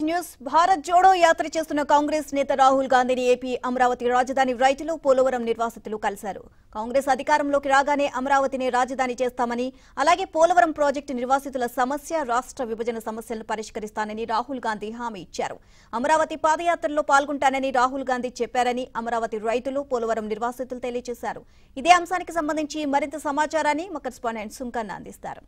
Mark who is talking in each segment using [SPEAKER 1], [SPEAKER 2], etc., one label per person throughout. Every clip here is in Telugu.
[SPEAKER 1] న్యూస్ భారత్ జోడో యాత్ర చేస్తున్న కాంగ్రెస్ నేత రాహుల్ గాంధీని ఏపీ అమరావతి రాజధాని రైతులు పోలవరం నిర్వాసితులు కలిశారు కాంగ్రెస్ అధికారంలోకి రాగానే అమరావతిని రాజధాని చేస్తామని అలాగే పోలవరం ప్రాజెక్టు నిర్వాసితుల సమస్య రాష్ట్ర విభజన సమస్యలను పరిష్కరిస్తానని రాహుల్ గాంధీ హామీ ఇచ్చారు అమరావతి పాదయాత్రలో పాల్గొంటానని రాహుల్ గాంధీ చెప్పారని అమరావతి రైతులు పోలవరం నిర్వాసితులు తెలియజేశారు ఇదే అంశానికి సంబంధించి మరింత సమాచారాన్ని మా కరెస్పాండెంట్ సుంకన్న అందిస్తారు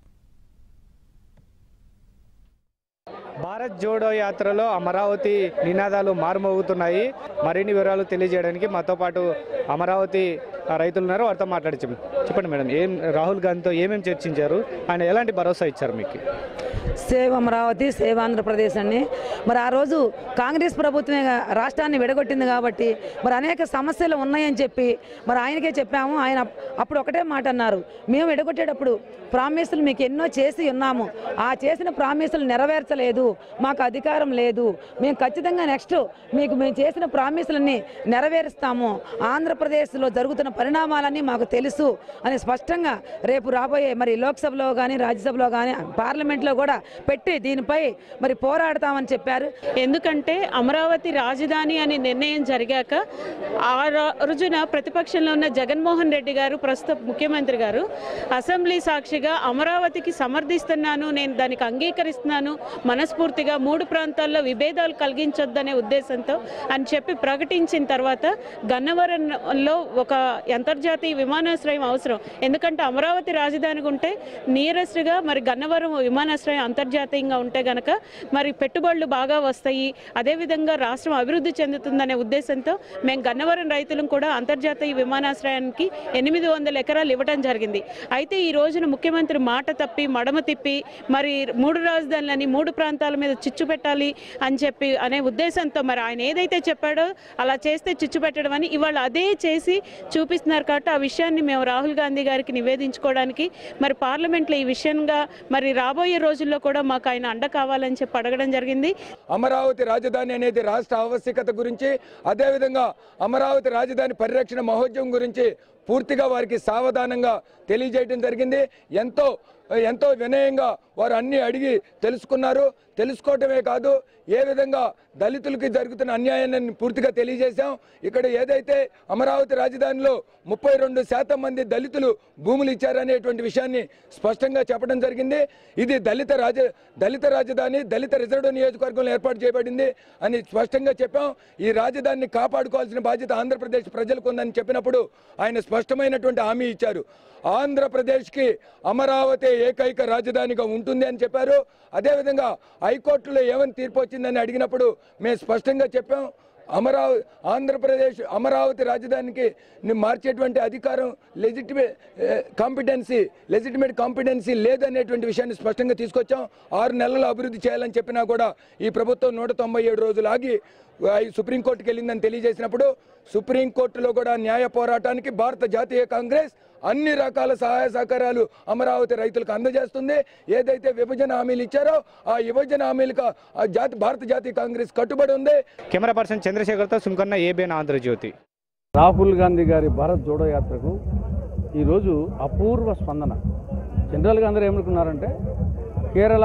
[SPEAKER 2] భారత్ జోడో యాత్రలో అమరావతి నినాదాలు మారుమోగుతున్నాయి మరిన్ని వివరాలు తెలియజేయడానికి మాతో పాటు అమరావతి ఆ, రైతులు ఉన్నారు వారితో మాట్లాడించాం చెప్పండి మేడం ఏం రాహుల్ గాంధీతో ఏమేమి చర్చించారు ఆయన ఎలాంటి భరోసా ఇచ్చారు మీకు
[SPEAKER 3] సేవ్ అమరావతి సేవ్ ఆంధ్రప్రదేశ్ అండి మరి ఆ రోజు కాంగ్రెస్ ప్రభుత్వమే గా- రాష్ట్రాన్ని విడగొట్టింది కాబట్టి మరి అనేక సమస్యలు ఉన్నాయని చెప్పి మరి ఆయనకే చెప్పాము ఆయన అప్పుడు ఒకటే మాట అన్నారు మేము విడగొట్టేటప్పుడు ప్రామిసులు మీకు ఎన్నో చేసి ఉన్నాము ఆ చేసిన ప్రామిసులు నెరవేర్చలేదు మాకు అధికారం లేదు మేము ఖచ్చితంగా నెక్స్ట్ మీకు మేము చేసిన ప్రామిసులన్నీ నెరవేరుస్తాము ఆంధ్రప్రదేశ్లో జరుగుతున్న పరిణామాలన్నీ మాకు తెలుసు అని స్పష్టంగా రేపు రాబోయే మరి లోక్సభలో కానీ రాజ్యసభలో కానీ పార్లమెంట్లో కూడా పెట్టి దీనిపై మరి పోరాడతామని చెప్పారు
[SPEAKER 4] ఎందుకంటే అమరావతి రాజధాని అనే నిర్ణయం జరిగాక ఆ ర- రోజున ప్రతిపక్షంలో ఉన్న జగన్మోహన్ రెడ్డి గారు ప్రస్తుత ముఖ్యమంత్రి గారు అసెంబ్లీ సాక్షిగా అమరావతికి సమర్థిస్తున్నాను నేను దానికి అంగీకరిస్తున్నాను మనస్ఫూర్తిగా మూడు ప్రాంతాల్లో విభేదాలు కలిగించొద్దనే ఉద్దేశంతో అని చెప్పి ప్రకటించిన తర్వాత గన్నవరంలో ఒక అంతర్జాతీయ విమానాశ్రయం అవసరం ఎందుకంటే అమరావతి రాజధానికి ఉంటే నియరెస్ట్గా మరి గన్నవరం విమానాశ్రయం అంతర్జాతీయంగా ఉంటే గనక మరి పెట్టుబడులు బాగా వస్తాయి అదేవిధంగా రాష్ట్రం అభివృద్ధి చెందుతుందనే ఉద్దేశంతో మేము గన్నవరం రైతులం కూడా అంతర్జాతీయ విమానాశ్రయానికి ఎనిమిది వందల ఎకరాలు ఇవ్వడం జరిగింది అయితే ఈ రోజున ముఖ్యమంత్రి మాట తప్పి మడమ తిప్పి మరి మూడు రాజధానులని మూడు ప్రాంతాల మీద చిచ్చు పెట్టాలి అని చెప్పి అనే ఉద్దేశంతో మరి ఆయన ఏదైతే చెప్పాడో అలా చేస్తే చిచ్చు పెట్టడం అని ఇవాళ అదే చేసి చూపిస్తున్నారు కాబట్టి ఆ విషయాన్ని మేము రాహుల్ గాంధీ గారికి నివేదించుకోవడానికి మరి పార్లమెంట్లో ఈ విషయంగా మరి రాబోయే రోజుల్లో కూడా మాకు ఆయన అండ కావాలని చెప్పి అడగడం జరిగింది
[SPEAKER 5] అమరావతి రాజధాని అనేది రాష్ట్ర ఆవశ్యకత గురించి అదేవిధంగా అమరావతి రాజధాని పరిరక్షణ మహోద్యమం గురించి పూర్తిగా వారికి సావధానంగా తెలియజేయడం జరిగింది ఎంతో ఎంతో వినయంగా వారు అన్ని అడిగి తెలుసుకున్నారు తెలుసుకోవటమే కాదు ఏ విధంగా దళితులకి జరుగుతున్న అన్యాయాన్ని పూర్తిగా తెలియజేశాం ఇక్కడ ఏదైతే అమరావతి రాజధానిలో ముప్పై రెండు శాతం మంది దళితులు భూములు ఇచ్చారనేటువంటి విషయాన్ని స్పష్టంగా చెప్పడం జరిగింది ఇది దళిత రాజ దళిత రాజధాని దళిత రిజర్వ్ నియోజకవర్గంలో ఏర్పాటు చేయబడింది అని స్పష్టంగా చెప్పాం ఈ రాజధానిని కాపాడుకోవాల్సిన బాధ్యత ఆంధ్రప్రదేశ్ ప్రజలకు ఉందని చెప్పినప్పుడు ఆయన స్పష్టమైనటువంటి హామీ ఇచ్చారు ఆంధ్రప్రదేశ్కి అమరావతి ఏకైక రాజధానిగా ఉంటుంది అని చెప్పారు అదేవిధంగా హైకోర్టులో ఏమని తీర్పు వచ్చిందని అడిగినప్పుడు మేము స్పష్టంగా చెప్పాం అమరావతి ఆంధ్రప్రదేశ్ అమరావతి రాజధానికి ని మార్చేటువంటి అధికారం లెజిటిమేట్ కాంపిటెన్సీ లెజిటిమేట్ కాంపిటెన్సీ లేదనేటువంటి విషయాన్ని స్పష్టంగా తీసుకొచ్చాం ఆరు నెలలు అభివృద్ధి చేయాలని చెప్పినా కూడా ఈ ప్రభుత్వం నూట తొంభై ఏడు రోజులు ఆగి ఆ, ఈ సుప్రీంకోర్టుకి వెళ్ళిందని తెలియజేసినప్పుడు సుప్రీంకోర్టులో కూడా న్యాయ పోరాటానికి భారత జాతీయ కాంగ్రెస్ అన్ని రకాల సహాయ సహకారాలు అమరావతి రైతులకు అందజేస్తుంది ఏదైతే విభజన హామీలు ఇచ్చారో ఆ విభజన హామీలకు ఆ జాతి భారత జాతీయ కాంగ్రెస్ కట్టుబడి ఉంది
[SPEAKER 2] camera person చంద్రశేఖర్తో Sunkanna ABN Andhra Jyothi
[SPEAKER 6] Rahul Gandhi గారి భారత్ జోడో యాత్రకు ఈరోజు అపూర్వ స్పందన జనరల్గా అందరూ ఏమనుకున్నారంటే కేరళ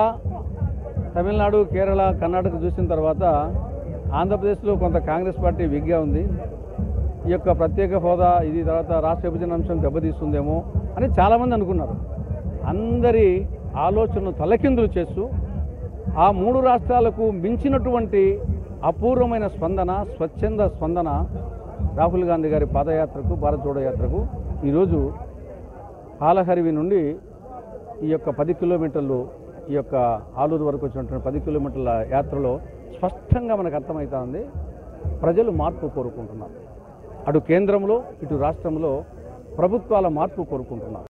[SPEAKER 6] తమిళనాడు కేరళ కర్ణాటక చూసిన తర్వాత ఆంధ్రప్రదేశ్లో కొంత కాంగ్రెస్ పార్టీ విగ్గా ఉంది ఈ యొక్క ప్రత్యేక హోదా ఇది తర్వాత రాష్ట్ర విభజన అంశం దెబ్బతీస్తుందేమో అని చాలామంది అనుకున్నారు అందరి ఆలోచనను తలకిందులు చేస్తూ ఆ మూడు రాష్ట్రాలకు మించినటువంటి అపూర్వమైన స్పందన స్వచ్ఛంద స్పందన రాహుల్ గాంధీ గారి పాదయాత్రకు భారత్ జోడో యాత్రకు ఈరోజు పాలహరివి నుండి ఈ యొక్క పది కిలోమీటర్లు ఈ యొక్క ఆలూరు వరకు వచ్చినటువంటి పది కిలోమీటర్ల యాత్రలో స్పష్టంగా మనకు అర్థమవుతా ఉంది ప్రజలు మార్పు కోరుకుంటున్నారు అటు కేంద్రంలో ఇటు రాష్ట్రంలో ప్రభుత్వాల మార్పు కోరుకుంటున్నారు